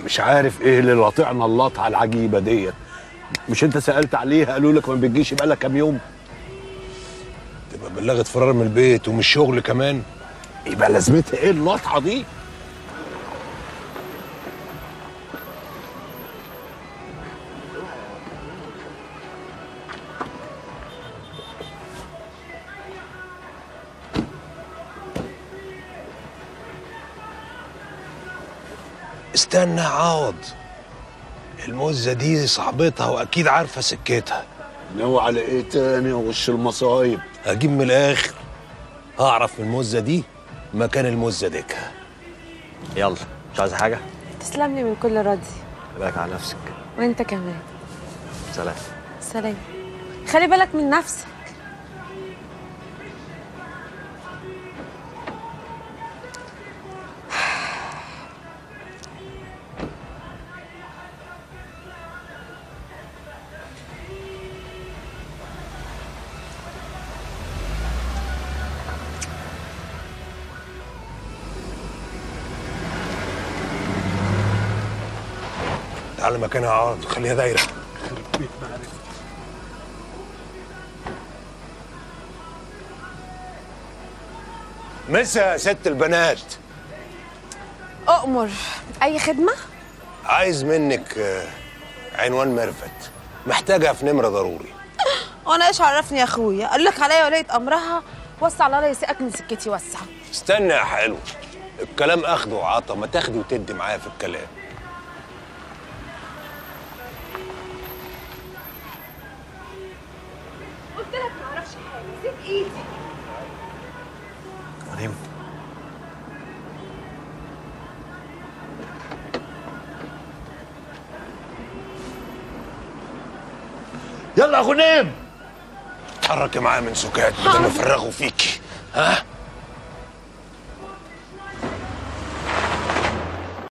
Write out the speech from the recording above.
مش عارف ايه اللي لاطعنا اللطعه العجيبه ديت مش انت سالت عليها قالوا لك ما بتجيش بقالك كام يوم تبقى بلغت فرار من البيت ومن الشغل كمان يبقى لازمتها ايه اللطعه دي استنى يا عوض المزة دي صاحبتها واكيد عارفة سكتها ناوي على ايه تاني يا وش المصايب اجيب من الاخر هعرف من المزة دي مكان المزة ديكها يلا مش عايزه حاجه تسلم لي من كل راضي بالك على نفسك وانت كمان سلام سلام خلي بالك من نفسك تعالى مكانها يا عوض خليها دايرة مسا يا ست البنات اؤمر اي خدمه عايز منك آه، عنوان ميرفت محتاجها في نمرة ضروري وانا ايش عرفني يا اخويا قال لك عليا ولية امرها وسع على الله يسيئك من سكتي وسع استنى يا حلو الكلام اخده وعطا ما تاخدي وتدي معايا في الكلام قلت لك ما اعرفش حاجه سيب ايدي مريم يلا يا غنيم اتحركي معايا من سكات بدل ما افرغوا فيكي ها